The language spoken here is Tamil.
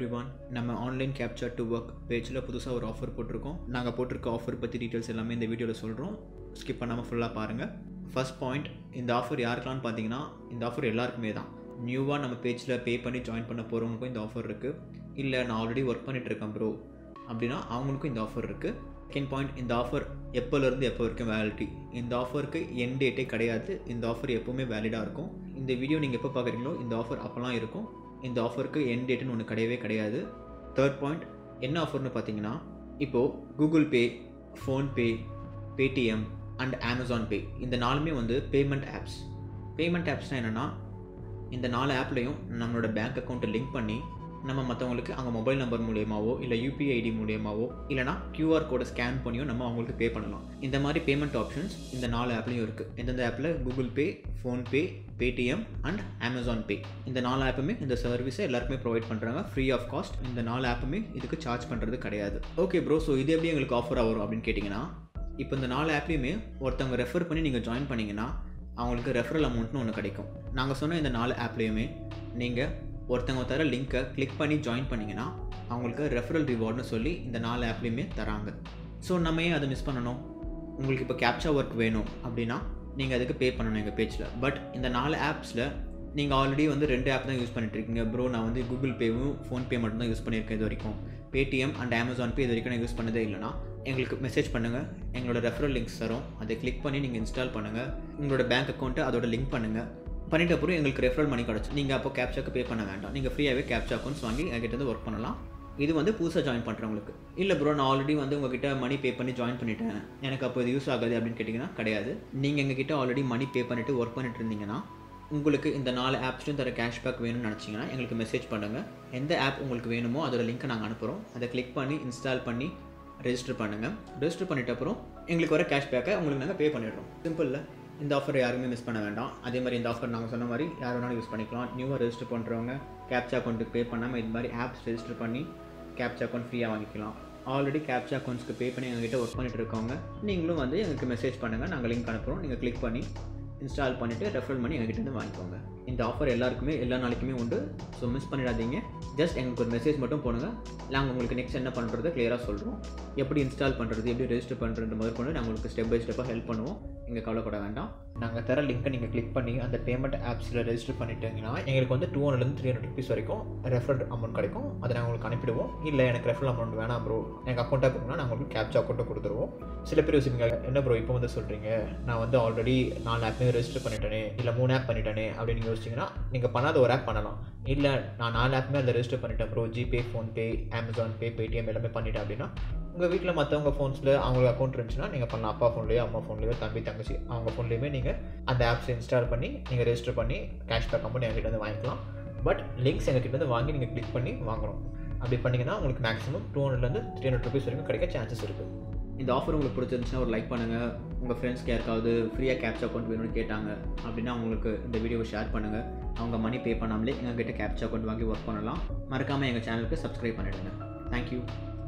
எவ்ரி ஒன் நம்ம ஆன்லைன் கேப்சர் டு ஒர்க் பேஜில் புதுசாக ஒரு ஆஃபர் போட்டிருக்கோம் நாங்கள் போட்டிருக்க ஆஃபர் பற்றி டீட்டெயில்ஸ் எல்லாமே இந்த வீடியோவில் சொல்கிறோம் ஸ்கிப் பண்ணாமல் ஃபுல்லாக பாருங்கள் ஃபர்ஸ்ட் பாயிண்ட் இந்த ஆஃபர் யாருக்கெல்லாம் பார்த்தீங்கன்னா இந்த ஆஃபர் எல்லாருக்குமே தான் நியூவாக நம்ம பேஜில் பே பண்ணி ஜாயின் பண்ண போகிறவங்களுக்கும் இந்த ஆஃபர் இருக்குது இல்லை நான் ஆல்ரெடி ஒர்க் பண்ணிகிட்ருக்கேன் ப்ரோ அப்படின்னா அவங்களுக்கும் இந்த ஆஃபர் இருக்குது செகண்ட் பாயிண்ட் இந்த ஆஃபர் எப்போலேருந்து எப்போ வரைக்கும் வேலிட்டி இந்த ஆஃபருக்கு என் டேட்டே கிடையாது இந்த ஆஃபர் எப்போவுமே வேலிடாக இருக்கும் இந்த வீடியோ நீங்கள் எப்போ பார்க்குறீங்களோ இந்த ஆஃபர் அப்போலாம் இருக்கும் இந்த ஆஃபருக்கு என் டேட்டுன்னு ஒன்று கிடையவே கிடையாது தேர்ட் பாயிண்ட் என்ன ஆஃபர்னு பார்த்தீங்கன்னா இப்போது Google Pay PhonePe Paytm and Amazon Pay இந்த நாலுமே வந்து பேமெண்ட் ஆப்ஸ் பேமெண்ட் ஆப்ஸ்னால் என்னென்னா இந்த நாலு ஆப்லேயும் நம்மளோட பேங்க் அக்கௌண்ட்டை லிங்க் பண்ணி நம்ம மற்றவங்களுக்கு அவங்க மொபைல் நம்பர் மூலியமாவோ இல்லை யூபிஐ ஐடி மூலியமாவோ இல்லைனா கியூஆர் கோடை ஸ்கேன் பண்ணியோ நம்ம அவங்களுக்கு பே பண்ணலாம் இந்த மாதிரி பேமெண்ட் ஆப்ஷன்ஸ் இந்த நாலு ஆப்லேயும் இருக்குது எந்தெந்த ஆப்பில் Google Pay PhonePe Paytm and Amazon Pay இந்த நாலு ஆப்புமே இந்த சர்வீஸை எல்லாருக்குமே ப்ரொவைட் பண்ணுறாங்க ஃப்ரீ ஆஃப் காஸ்ட் இந்த நாலு ஆப்புமே இதுக்கு சார்ஜ் பண்ணுறது கிடையாது ஓகே ப்ரோ ஸோ இது எப்படி எங்களுக்கு ஆஃபராக வரும் அப்படின்னு கேட்டிங்கன்னா இப்போ இந்த நாலு ஆப்லேயுமே ஒருத்தவங்க ரெஃபர் பண்ணி நீங்கள் ஜாயின் பண்ணிங்கன்னா அவங்களுக்கு ரெஃபரல் அமௌண்ட்னு ஒன்று கிடைக்கும் நாங்கள் சொன்ன இந்த நாலு ஆப்லேயுமே நீங்கள் ஒருத்தவங்க தர லிங்க்கை கிளிக் பண்ணி ஜாயின் பண்ணிங்கன்னா அவங்களுக்கு ரெஃபரல் ரிவார்ட்னு சொல்லி இந்த நாலு ஆப்லேயுமே தராங்க ஸோ நம்ம ஏன் அதை மிஸ் பண்ணணும் உங்களுக்கு இப்போ கேப்சா ஒர்க் வேணும் அப்படின்னா நீங்கள் அதுக்கு பே பண்ணணும் எங்கள் பேஜில் பட் இந்த நாலு ஆப்ஸில் நீங்கள் ஆல்ரெடி வந்து ரெண்டு ஆப் தான் யூஸ் பண்ணிட்டுருக்கீங்க ப்ரோ நான் வந்து கூகுள் பேவும் ஃபோன்பே மட்டும் தான் யூஸ் பண்ணியிருக்கேன் இது வரைக்கும் பேடிஎம் அண்ட் அமேசான் பே இது வரைக்கும் நான் யூஸ் பண்ணதே இல்லைனா எங்களுக்கு மெசேஜ் பண்ணுங்கள் எங்களோட ரெஃபரல் லிங்க்ஸ் தரும் அதை கிளிக் பண்ணி நீங்கள் இன்ஸ்டால் பண்ணுங்கள் உங்களோட பேங்க் அக்கௌண்ட்டை அதோட லிங்க் பண்ணுங்கள் பண்ணிட்ட அப்புறம் எங்களுக்கு ரெஃபரல் மணி கிடச்சி நீங்கள் அப்போ கேப்சாக்கு பே பண்ண வேண்டாம் நீங்கள் ஃப்ரீயாகவே கேப்சா அக்கௌண்ட்ஸ் வாங்கி என்கிட்ட வந்து ஒர்க் பண்ணலாம் இது வந்து புதுசாக ஜாயின் பண்ணுறவங்களுக்கு இல்லை ப்ரோ நான் ஆல்ரெடி வந்து உங்ககிட்ட மணி பே பண்ணி ஜாயின் பண்ணிட்டேன் எனக்கு அப்போ இது யூஸ் ஆகாது அப்படின்னு கேட்டிங்கன்னா கிடையாது நீங்கள் எங்ககிட்ட ஆல்ரெடி மணி பே பண்ணிவிட்டு ஒர்க் பண்ணிட்டு இருந்தீங்கன்னா உங்களுக்கு இந்த நாலு ஆப்ஸ்லையும் தர கேஷ்பேக் வேணும்னு நினச்சிங்கன்னா எங்களுக்கு மெசேஜ் பண்ணுங்கள் எந்த ஆப் உங்களுக்கு வேணுமோ அதோட லிங்க்கை நாங்கள் அனுப்புகிறோம் அதை கிளிக் பண்ணி இன்ஸ்டால் பண்ணி ரெஜிஸ்டர் பண்ணுங்கள் ரெஜிஸ்டர் பண்ணிட்ட அப்புறம் எங்களுக்கு வர கேஷ்பேக்கை உங்களுக்கு நாங்கள் பே பண்ணிடுறோம் சிம்பிளில் இந்த ஆஃபர் யாருமே மிஸ் பண்ண வேண்டாம் அதே மாதிரி இந்த ஆஃபர் நாங்கள் சொன்ன மாதிரி யார் வேணாலும் யூஸ் பண்ணிக்கலாம் நியூவாக ரெஜிஸ்டர் பண்ணுறவங்க கேப்சா அக்கௌண்ட்டுக்கு பே பண்ணாமல் இது மாதிரி ஆப்ஸ் ரெஜிஸ்டர் பண்ணி கேப்சா அக்கௌண்ட் ஃப்ரீயாக வாங்கிக்கலாம் ஆல்ரெடி கேப்சா அக்கௌண்ட்ஸ்க்கு பே பண்ணி எங்ககிட்ட ஒர்க் பண்ணிட்டு இருக்கவங்க நீங்களும் வந்து எங்களுக்கு மெசேஜ் பண்ணுங்கள் நாங்கள் லிங்க் அனுப்புகிறோம் நீங்கள் கிளிக் பண்ணி இன்ஸ்டால் பண்ணிவிட்டு ரெஃபர் பண்ணி எங்ககிட்ட இருந்து வாங்கிக்கோங்க இந்த ஆஃபர் எல்லாருக்குமே எல்லா நாளைக்குமே உண்டு ஸோ மிஸ் பண்ணிடாதீங்க ஜஸ்ட் எங்களுக்கு ஒரு மெசேஜ் மட்டும் போடுங்க நாங்கள் உங்களுக்கு நெக்ஸ்ட் என்ன பண்ணுறது கிளியராக சொல்கிறோம் எப்படி இன்ஸ்டால் பண்ணுறது எப்படி ரெஜிஸ்டர் பண்ணுறது முதல் கொண்டு நாங்கள் உங்களுக்கு ஸ்டெப் பை ஸ்டெப்பாக ஹெல்ப் பண்ணுவோம் நீங்கள் கவலைப்பட வேண்டாம் நாங்கள் தர லிங்க்கை நீங்கள் கிளிக் பண்ணி அந்த பேமெண்ட் ஆப்ஸில் ரெஜிஸ்டர் பண்ணிட்டீங்கன்னா எங்களுக்கு வந்து டூ ஹண்ட்ரட்லேருந்து த்ரீ ஹண்ட்ரட் ருபீஸ் வரைக்கும் ரெஃபரல் அமௌண்ட் கிடைக்கும் அதை நாங்கள் உங்களுக்கு அனுப்பிடுவோம் இல்லை எனக்கு ரெஃபரல் அமௌண்ட் வேணாம் ப்ரோ எனக்கு அக்கௌண்ட்டாக கொடுங்கன்னா நாங்கள் உங்களுக்கு கேப்சா அக்கௌண்ட்டை கொடுத்துருவோம் சில பேர் யோசிப்பீங்க என்ன ப்ரோ இப்போ வந்து சொல்கிறீங்க நான் வந்து ஆல்ரெடி நாலு ஆப்மே ரெஜிஸ்டர் பண்ணிட்டேனே இல்லை மூணு ஆப் பண்ணிட்டேனே அப்படின்னு யோசிச்சிங்கன்னா நீங்கள் பண்ணாத ஒரு ஆப் பண்ணலாம் இல்லை நான் நாலு ஆப்மே அதில் ரெஜிஸ்டர் பண்ணிட்டேன் bro GPay PhonePe Amazon Pay Paytm எல்லாமே பண்ணிட்டேன் அப்படின்னா உங்கள் வீட்டில் மற்றவங்க ஃபோன்ஸில் அவங்களுக்கு அக்கௌண்ட் இருந்துச்சுன்னா நீங்கள் பண்ணலாம் அப்பா ஃபோன்லேயோ அம்மா ஃபோன்லேயோ தம்பி தங்கச்சி அவங்க ஃபோன்லேயுமே நீங்கள் அந்த ஆப்ஸ் இன்ஸ்டால் பண்ணி நீங்கள் ரெஜிஸ்டர் பண்ணி கேஷ்பேக் அமௌண்ட் எங்ககிட்ட வந்து வாங்கிக்கலாம் பட் லிங்க்ஸ் எங்ககிட்ட வந்து வாங்கி நீங்கள் கிளிக் பண்ணி வாங்கணும் அப்படி பண்ணிங்கன்னா உங்களுக்கு மேக்ஸிமம் டூ ஹண்ட்ரட்லேருந்து த்ரீ ஹண்ட்ரட் ருபீஸ் வரைக்கும் கிடைக்க சான்சஸ் இருக்குது இந்த ஆஃபர் உங்களுக்கு பிடிச்சிருந்துச்சுன்னா ஒரு லைக் பண்ணுங்கள் உங்கள் ஃப்ரெண்ட்ஸ்க்கு யாருக்காவது ஃப்ரீயாக கேப்சா அக்கௌண்ட் வேணும்னு கேட்டாங்க அப்படின்னா அவங்களுக்கு இந்த வீடியோவை ஷேர் பண்ணுங்கள் அவங்க மணி பே பண்ணாமலே எங்ககிட்ட கேப்சா அக்கௌண்ட் வாங்கி ஒர்க் பண்ணலாம் மறக்காமல் எங்கள் சேனலுக்கு சப்ஸ்கிரைப் பண்ணிவிடுங்க தேங்க்யூ